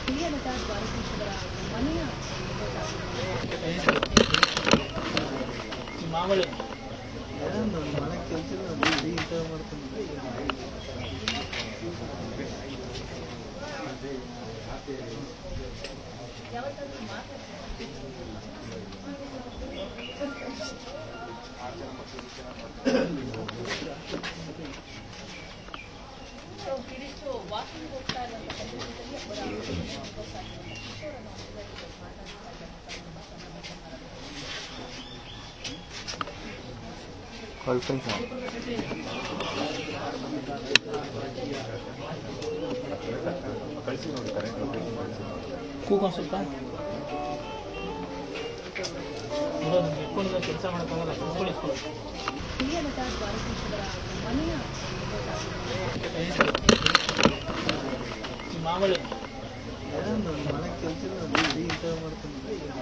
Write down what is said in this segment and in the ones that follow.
ಹಿರಿಯ ನಟ ದ್ವಾರಕೀಶ್ ಅವರ ಮನೆಯ ಮಾಮೂಲಿ ಮನೆ ಕೆಲಸ ಈ ಥರ ಮಾಡ್ಕೊಂಡು ಇದಿಷ್ಟು ವಾಕಿಂಗ್ ಹೋಗ್ತಾ ಇರುವಂತ ಸಂದರ್ಭದಲ್ಲಿ ಅವರ ಕಿಶೋರನ ಮಾತಾಡ್ತಾ ಕೂಗೊಂದು ಸ್ವಲ್ಪ ಇಟ್ಕೊಂಡಿದ್ದ ಕೆಲಸ ಮಾಡೋಕ್ಕಾಗಲ್ಲ ಕೂತ್ಕೊಳ್ಳಿ ಹಿರಿಯ ನಟ ದ್ವಾರಕೀಶ್ ಅವರ ಮನೆಯ ಮಾಮೂಲಿ ಮನೆ ಕೆಲಸ ಈ ಥರ ಮಾಡ್ಕೊಂಡು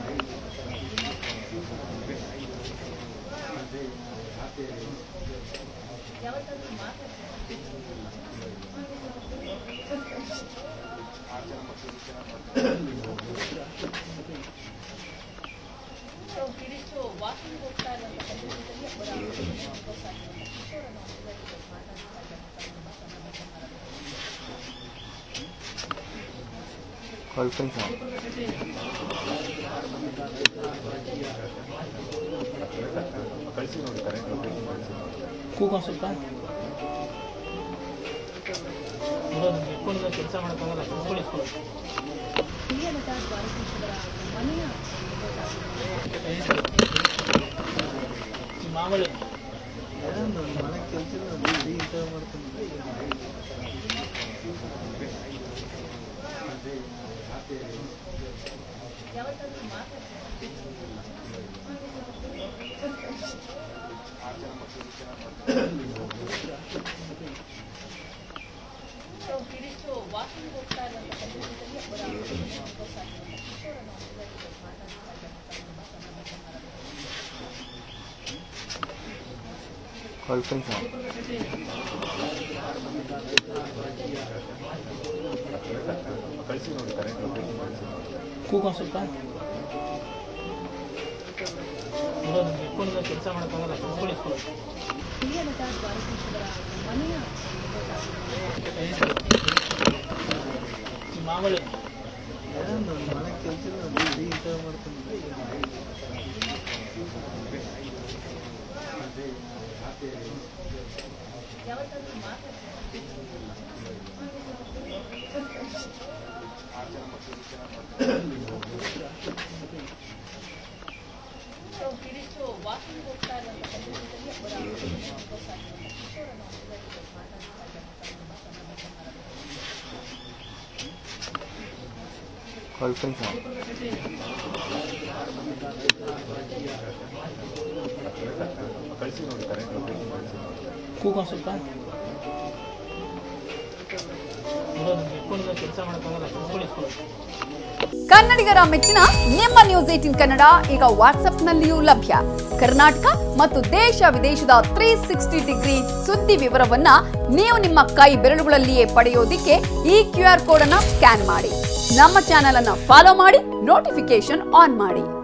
ಇದಿಷ್ಟು ವಾಕಿಂಗ್ ಹೋಗ್ತಾ ಇರುವಂತ ಸಂದರ್ಭದಲ್ಲಿ ಅವರ ಕಿಶೋರನ ಮಾತಾಡ್ತಾ ಕೂಗೊಂದು ಸ್ವಲ್ಪ ಇಟ್ಕೊಂಡಿದ್ದ ಕೆಲಸ ಮಾಡೋಕ್ಕಾಗಲ್ಲ ಕೂತ್ಕೊಳ್ಳಿ ಹಿರಿಯ ನಟ ದ್ವಾರಕೀಶ್ ಅವರ ಮನೆಯ ಮಾಮೂಲಿ ಮನೆ ಕೆಲಸ ಈ ಥರ ಮಾಡ್ಕೊಂಡು ಇದಿಷ್ಟು ವಾಕಿಂಗ್ ಹೋಗ್ತಾ ಇರುವಂತ ಸಂದರ್ಭದಲ್ಲಿ ಅವರ ಕಿಶೋರನ ಕೂಗೊಂದು ಸ್ವಲ್ಪ ಇಟ್ಕೊಂಡಿದ್ದ ಕೆಲಸ ಮಾಡೋಕ್ಕಾಗಲ್ಲ ಕೂತ್ಕೊಳ್ಳಿ ಹಿರಿಯ ನಟ ದ್ವಾರಕೀಶ್ ಅವರ ಮನೆಯ ಮಾಮೂಲಿ ಮನೆ ಕೆಲಸ ಈ ಥರ ಮಾಡ್ಕೊಂಡು ಇದಿಷ್ಟು ವಾಕಿಂಗ್ ಹೋಗ್ತಾ ಇರುವಂತ ಸಂದರ್ಭದಲ್ಲಿ ಅವರ ಕಿಶೋರನ ಕೂಗೊಂದು ಸ್ವಲ್ಪ ಇಟ್ಕೊಂಡಿದ್ದ ಕೆಲಸ ಮಾಡೋಕ್ಕಾಗಲ್ಲ ಕೂತ್ಕೊಳ್ಳಿ ಕನ್ನಡಿಗರ ಮೆಚ್ಚಿನ ನಿಮ್ಮ ನ್ಯೂಸ್ ಏಟಿನ್ ಕನ್ನಡ ಈಗ ವಾಟ್ಸ್ಆಪ್ನಲ್ಲಿಯೂ ಲಭ್ಯ ಕರ್ನಾಟಕ ಮತ್ತು ದೇಶ ವಿದೇಶದ ತ್ರೀ ಸಿಕ್ಸ್ಟಿ ಡಿಗ್ರಿ ಸುದ್ದಿ ವಿವರವನ್ನ ನೀವು ನಿಮ್ಮ ಕೈ ಬೆರಳುಗಳಲ್ಲಿಯೇ ಪಡೆಯೋದಿಕ್ಕೆ ಈ ಕ್ಯೂ ಆರ್ ಕೋಡ್ ಅನ್ನ ಸ್ಕ್ಯಾನ್ ಮಾಡಿ ನಮ್ಮ ಚಾನೆಲ್ ಅನ್ನ ಫಾಲೋ ಮಾಡಿ ನೋಟಿಫಿಕೇಶನ್ ಆನ್ ಮಾಡಿ